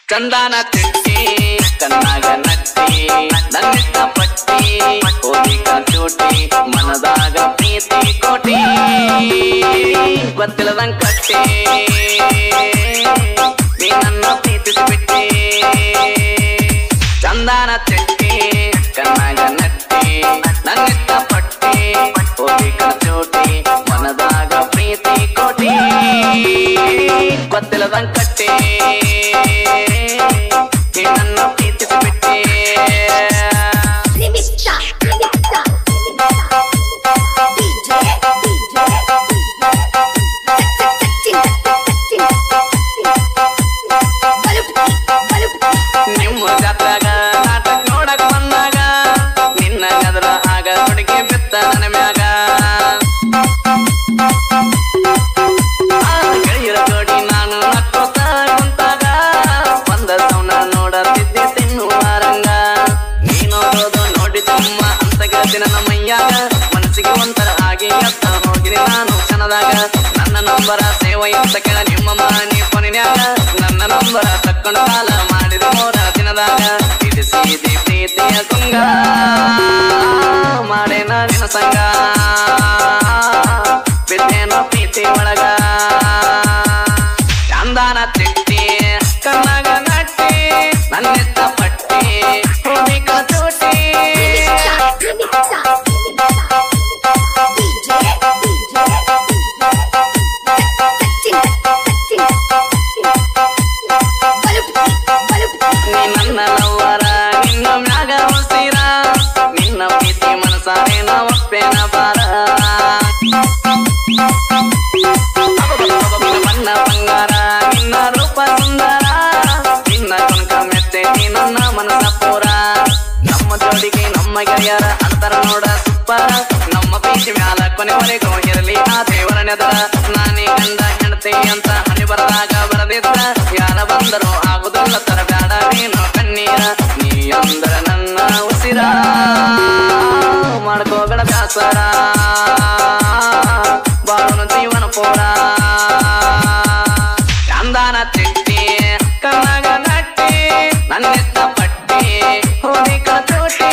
ಚಂದನ ತಿಟ್ಟಿ ಕಣ್ಣಾಗ ನಟ್ಟಿ ನನ್ನಿಷ್ಟ ಪಟ್ಟಿ ಹೋಗಿಕ ಚೂಟಿ ಮನದಾಗ ಪ್ರೀತಿ ಕೋಟಿ ಗೊತ್ತಿಲ್ಲದಂಗ್ ಕಟ್ಟಿ ನೀ ನನ್ನ ಪ್ರೀತಿಸಿಬಿಟ್ಟಿ ಚಂದನ ತಿಟ್ಟಿ ಕಣ್ಣಾಗ ನಟ್ಟಿ ನನ್ನಿಷ್ಟ ಪಟ್ಟಿ ಹೋಗಿಕ ಚೂಟಿ ಮನದಾಗ ಪ್ರೀತಿ ಕೋಟಿ ಗೊತ್ತಿಲ್ಲದಂಗ್ ಕಟ್ಟಿ ನೀ ನನ್ನ ಪ್ರೀತಿಸಿಬಿಟ್ಟಿ Remixta, remixta, DJ, DJ, ನಿಮ್ಮ ಜಾತ್ರಾಗ ನಾಟಕ ನೋಡಕ್ ಬಂದಾಗ ನಿನ್ನ ಗದ್ರ ಆಗ ಹುಡುಗಿ ಬಿತ್ತ ನನ್ನ ಮ್ಯಾಗ ಆ ಗೆಳೆಯರ ಜೋಡಿ ನಾನು ನಕ್ಕೋತ ಕುಂತಾಗ ಒಂದ ಸೌನ ನೋಡತ್ತಿದ್ದೆ ತಿನ್ನುವಾರಂಗ ನೀ ನೋಡೋದು ನೋಡಿದಮ್ಮ ಅಂತ ಗೆಳತಿ ನನ್ನ ಮೈಯಾಗ ಮನಸ್ಸಿಗೆ ಒಂಥರ ಆಗಿ ಎತ್ತ ಹೋಗಿರಿ ನಾನು ಕ್ಷಣದಾಗ ನನ್ನ ನಂಬರ ಸೇವ ಅಂತ ಕೆಳ ನಿಮ್ಮ ಮನೆ ಕೊನೆಯಾಗ ನನ್ನ ನಂಬರ ತಕ್ಕೊಂಡು ಕಾಲ ಮಾಡಿದ ಮೂರ ದಿನದಾಗ ತಿಳಿಸಿದಿ ಪ್ರೀತಿಯ ತುಂಗ ಮಾಡೇನ ನಿನ್ನ ಸಂಗ ಬಿದ್ದೇನೋ ಪ್ರೀತಿ ಒಳಗ ಚಂದನ ತಿಟ್ಟಿ ಕಣ್ಣಾಗ ನಟ್ಟಿ ನನ್ನಿಷ್ಟ ಪಟ್ಟಿ ಭೂಮಿಕ ಚೂಟಿ ನೀ ನನ್ನ ಲವ್ವರ ನಿನ್ನ ಮ್ಯಾಗ ಉಸಿರ ನಿನ್ನ ಪ್ರೀತಿ ಮನಸಾರೆ ನಾ ಒಪ್ಪೇನ ಬಾರ ಬಣ್ಣ ಬಂಗಾರ ನಿನ್ನ ರೂಪ ಸುಂದರ ನಿನ್ನ ಕನಕ ಮೆಚ್ಚೈತಿ ನನ್ನ ಮನಸ ಪೂರ ನಮ್ಮ ಜೋಡಿಗೆ ನಮ್ಮ ಗೆಳೆಯರ ಅಂತರ ನೋಡ ಸುಪ್ಪರ ನಮ್ಮ ಪ್ರೀತಿ ಮ್ಯಾಲ ಕೊನೆವರೆಗೂ ಇರಲಿ ಆ ದೇವರ ನೆದರ ನಾನೇ ಗಂಡ ಹೆಂಡತಿ ಅಂತ ಹಣಿ ಬರದಾಗ ಬರದಿದ್ರ ಯಾರ ಬಂದರು ಆಗುದಿಲ್ಲ ತರ ಬ್ಯಾಡ ನೀನು ಕಣ್ಣೀರ ನೀ ಅಂದ್ರ ನನ್ನ ಉಸಿರ ಮಾಡ್ಕೋಬೇಡ ಬ್ಯಾಸರ ಬಾಳನು ಜೀವನ ಪೋರ ಚಂದನ ತಿಟ್ಟಿ ಕಣ್ಣಾಗ ನಟ್ಟಿ ನನ್ನಿಷ್ಟ ಪಟ್ಟಿ ಹೋಲಿಕ ಚೂಟಿ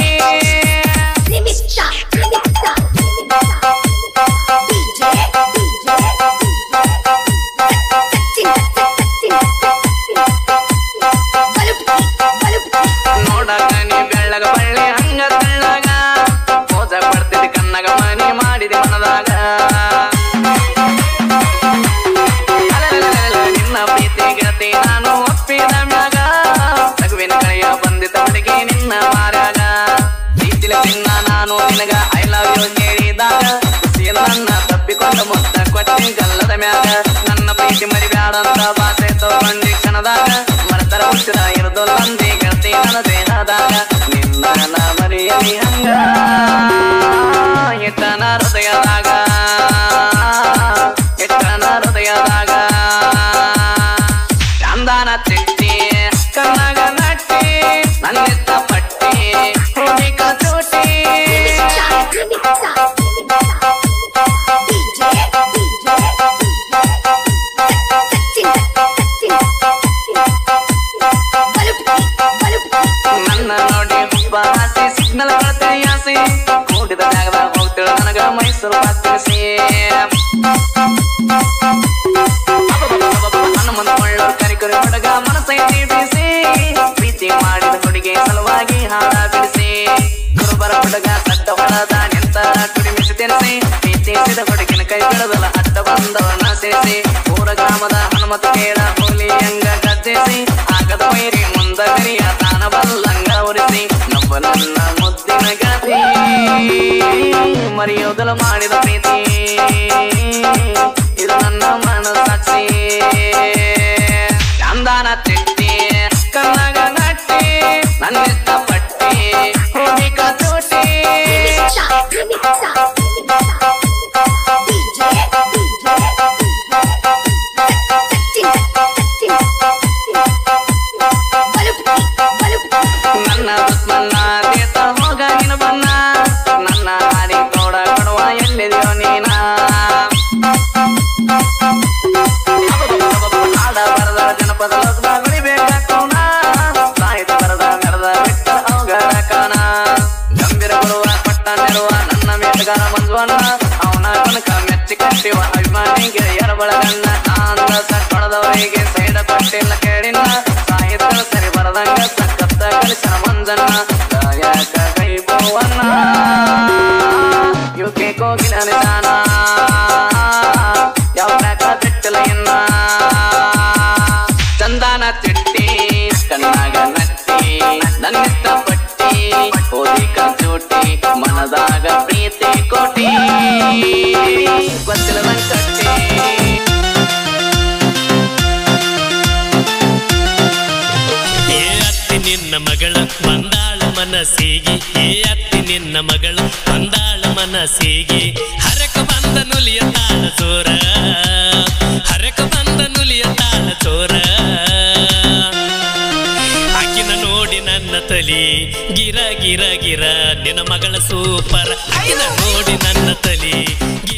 ನೋಡಕ ನೀ ಬೆಳ್ಳಗ ಬಳ್ಳಿ ಹಂಗ ತೆಳ್ಳಗ ಪೂಜ ಪಡ್ತಿದ್ದಿ ಕಣ್ಣಗ ಮನಿ ಮಾಡಿದೆ ಮನದಾಗ ಅಲಲಲಲಲ, ನಿನ್ನ ಪ್ರೀತಿ ಗೆಳತಿ ನಾನು ಒಪ್ಪಿದ ಮ್ಯಾಗ ತಗುವಿನ ಕಳೆಯ ಬಂದಿದ್ದ ಹುಡುಗಿ ನಿನ್ನ ಮಾರ್ಯಾಗ ಪ್ರೀತಿಲ ಚಿನ್ನ ನಾನು ನಿನಗ ಐ ಲವ್ ಯು ಕೇಳಿದಾಗ ಖುಷಿಯಿಂದ ನನ್ನ ತಪ್ಪಿಕೊಂಡು ಮುತ್ತ ಕೊಟ್ಟಿ ಗಲ್ಲದ ಮ್ಯಾಗ ನನ್ನ ಪ್ರೀತಿ ಮರಿಬ್ಯಾಡ ಅಂತ ಭಾಷೆ ತಗೊಂಡಿ ಕ್ಷಣದಾಗ ಮರತರ ಹುಟ್ಟಿದ ಇರುದೊಲ್ಲಂದಿ ಗೆಳತಿ ನನ್ನ ದೇಹದಾಗ ನಿನ್ನ ನಾ ಮರಿಯಲಿ ಹಂಗ ಇಟ್ಟನ ಹೃದಯದಾಗ ಇಟ್ಟನ ಹೃದಯದಾಗ ಚಂದನ ತಿಟ್ಟಿ ಕಣ್ಣಾಗ ನಟ್ಟಿ ನನ್ನಿಷ್ಟ ಪಟ್ಟಿ ಭೂಮಿಕ ಚೂಟಿ ನನ್ನ ನೋಡಿ ಹುಬ್ಬ ಹಾಸಿ ಸಿಗ್ನಲ್ ಕೊಡ್ತೀನಿ ಆಸೆ ಕೂಡಿದ ಜಾಗದಾಗ ಹೋಗ್ತಿಳು ನನಗ ಮೈಸೂರು ಬಾತಿಸಿ ನನ್ನ ಮುಂದೆ ಕೊಳ್ಳೋರ್ ಕರಿಕರಿ ಹುಡುಗ ಮನಸ್ಸೈತಿ ಬಿಸಿ ಪ್ರೀತಿ ಮಾಡಿದ ಹುಡುಗಿ ಸಲುವಾಗಿ ಹಾಡ ಬಿಡಿಸಿ ಗುರುಬರ ಹುಡುಗ ಸಡ್ಡ ಹೊಳದ ನಿಂತರ ಕುಡಿಮಿಸಿ ತಿನ್ನಿಸಿ ಪ್ರೀತಿಸಿದ ಹುಡುಗಿನ ಕೈ ಬಿಡದಲ್ಲ ಅಡ್ಡ ಬಂದವನ ಸೇರಿಸಿ ಊರ ಗ್ರಾಮದ ಹನುಮತ ಕೇಳ ಹೋಲಿ ಹಂಗ ಗರ್ಜಿಸಿ ಆಗದ ವೈರಿ ಮುಂದ ಕರಿಯ ತಾನ ಬಲ್ಲಂಗ ಉರಿಸಿ ನಂಬ ನನ್ನ ಮುದ್ದಿನ ಗತಿ ಮರೆಯೋದಲ ಮಾಡಿದ ಪ್ರೀತಿ ಇದು ನನ್ನ ಮನಸ್ಸಾಕ್ಷಿ ಚಂದನ ತಿಟ್ಟಿ ಕಣ್ಣಾಗ ನಟ್ಟಿ ನನ್ನಿಷ್ಟ ಪಟ್ಟಿ ಭೂಮಿಕ ಚೂಟಿ ನನ್ನ ದುಶ್ಮನ್ನ ದೇತ ಹೋಗ ನಿನ್ನ ಬನ್ನ ನನ್ನ ಹಾಡಿ ತೋಡ ಕೊಡುವ ಎಲ್ಲಿದೆಯೋ ನೀನ ಹಾಡ ಬರದ ಜನಪದ ಲೋಕದಾಗ ಉಳಿಬೇಕಾಕೋಣ ಹಚ್ಚಿ ಕಟ್ಟಿವ ಅಭಿಮಾನಿ ಗೆಳೆಯರ ಬಳಗನ್ನ ನಾಂದ ಕೊಡದವರಿಗೆ ಸೇಡ ಕೊಟ್ಟಿಲ್ಲ ಕೇಳಿನ ಸಾಹಿತ್ಯ ಸರಿ ಬರದಂಗ ಸಖತ್ತ ಕಲಿಸನ ಮಂಜನ್ನ ಗಾಯಕ ಕೈಬವನ್ನ ಯುಕೆ ಕೋಗಿನ ನಿಧಾನ ಯಾವ ಟ್ರ್ಯಾಕ ಬಿಟ್ಟಿಲ್ಲ ಇನ್ನ ಚಂದಾನ ತಿಟ್ಟಿ ಕಣ್ಣಾಗ ನಟ್ಟಿ ನನ್ನಿಷ್ಟ ಪಟ್ಟಿ ಓದಿ ಚೂಟಿ ಮನದಾಗ ಪ್ರೀತಿ ಕೋಟಿ ಗೊತ್ತಿಲ್ಲ ನನ್ ಕಟ್ಟಿ ಏ ಅತ್ತಿ ನಿನ್ನ ಮಗಳ ಬಂದಾಳ ಮನಸ್ಸಿಗೆ ಏ ಅತ್ತಿ ನಿನ್ನ ಮಗಳ ಬಂದಾಳ ಮನಸ್ಸಿಗೆ ಹರಕ ಬಂದ ನುಲಿಯ ತಾಳ ಚೋರ ಹರಕ ಬಂದ ನುಲಿಯ ತಾಳ ಚೋರ ಆಕಿನ ನೋಡಿ ನನ್ನ ತಲಿ ಗಿರ ಗಿರ ಗಿರ ನಿನ್ನ ಮಗಳ ಸೂಪರ್ ಆಕಿನ ನೋಡಿ ನನ್ನ ತಲಿ